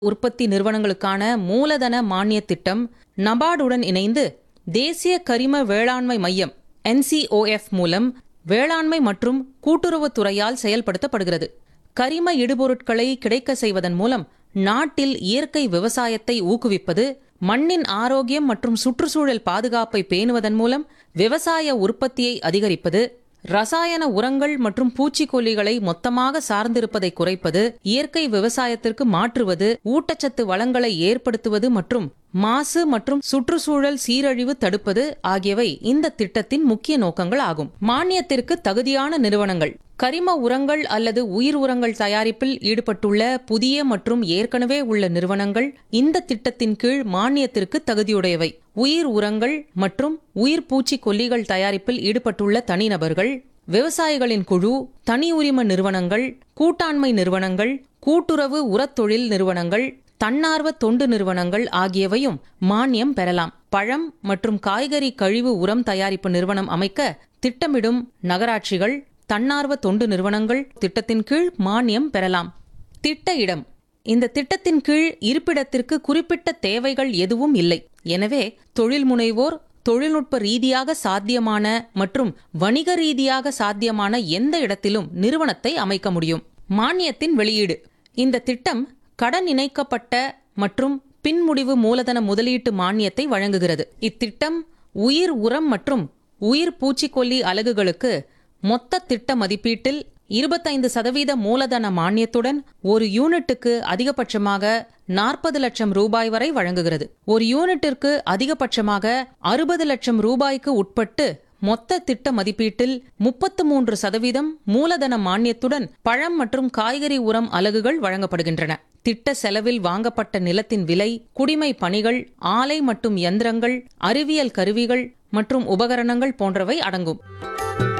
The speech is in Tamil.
உற்பத்தி நிறுவனங்களுக்கான மூலதன மானியத் திட்டம் நபார்டுடன் இணைந்து தேசிய கரிம வேளாண்மை மையம் NCOF மூலம் வேளாண்மை மற்றும் கூட்டுறவுத் துறையால் செயல்படுத்தப்படுகிறது கரிம இடுபொருட்களை கிடைக்க செய்வதன் மூலம் நாட்டில் இயற்கை விவசாயத்தை ஊக்குவிப்பது மண்ணின் ஆரோக்கியம் மற்றும் சுற்றுச்சூழல் பாதுகாப்பை பேணுவதன் மூலம் விவசாய உற்பத்தியை அதிகரிப்பது ரசாயன உரங்கள் மற்றும் பூச்சிக்கொல்லிகளை மொத்தமாக சார்ந்திருப்பதை குறைப்பது இயற்கை விவசாயத்திற்கு மாற்றுவது ஊட்டச்சத்து வளங்களை ஏற்படுத்துவது மற்றும் மாசு மற்றும் சுற்றுச்சூழல் சீரழிவு தடுப்பது ஆகியவை இந்த திட்டத்தின் முக்கிய நோக்கங்கள் ஆகும் மானியத்திற்கு தகுதியான நிறுவனங்கள் கரிம உரங்கள் அல்லது உயிர் உரங்கள் தயாரிப்பில் ஈடுபட்டுள்ள புதிய மற்றும் ஏற்கனவே உள்ள நிறுவனங்கள் இந்த திட்டத்தின் கீழ் மானியத்திற்கு தகுதியுடையவை உயிர் உரங்கள் மற்றும் உயிர் பூச்சிக்கொல்லிகள் தயாரிப்பில் ஈடுபட்டுள்ள தனிநபர்கள் விவசாயிகளின் குழு தனி உரிம நிறுவனங்கள் கூட்டாண்மை நிறுவனங்கள் கூட்டுறவு உரத் தொழில் நிறுவனங்கள் தன்னார்வ தொண்டு நிறுவனங்கள் ஆகியவையும் மானியம் பெறலாம் பழம் மற்றும் காய்கறி கழிவு உரம் தயாரிப்பு நிறுவனம் அமைக்க திட்டமிடும் நகராட்சிகள் தன்னார்வ தொண்டு நிறுவனங்கள் திட்டத்தின் கீழ் மானியம் பெறலாம் திட்ட இடம் இந்த திட்டத்தின் கீழ் இருப்பிடத்திற்கு குறிப்பிட்ட தேவைகள் எதுவும் இல்லை எனவே தொழில் முனைவோர் தொழில்நுட்ப ரீதியாக சாத்தியமான மற்றும் வணிக ரீதியாக சாத்தியமான எந்த இடத்திலும் நிறுவனத்தை அமைக்க முடியும் மானியத்தின் வெளியீடு இந்த திட்டம் கடன் இணைக்கப்பட்ட மற்றும் பின்முடிவு மூலதன முதலீட்டு மானியத்தை வழங்குகிறது இத்திட்டம் உயிர் உரம் மற்றும் உயிர் பூச்சிக்கொல்லி அலகுகளுக்கு மொத்த திட்ட மதிப்பீட்டில் இருபத்தைந்து சதவீத மூலதன மானியத்துடன் ஒரு யூனிட்டுக்கு அதிகபட்சமாக நாற்பது லட்சம் ரூபாய் வரை வழங்குகிறது ஒரு யூனிட்டிற்கு அதிகபட்சமாக அறுபது லட்சம் ரூபாய்க்கு உட்பட்டு மொத்த திட்ட மதிப்பீட்டில் முப்பத்து மூன்று சதவீதம் மூலதன மானியத்துடன் பழம் மற்றும் காய்கறி உரம் அலகுகள் வழங்கப்படுகின்றன திட்ட செலவில் வாங்கப்பட்ட நிலத்தின் விலை குடிமை பணிகள் ஆலை மற்றும் யந்திரங்கள் அறிவியல் கருவிகள் மற்றும் உபகரணங்கள் போன்றவை அடங்கும்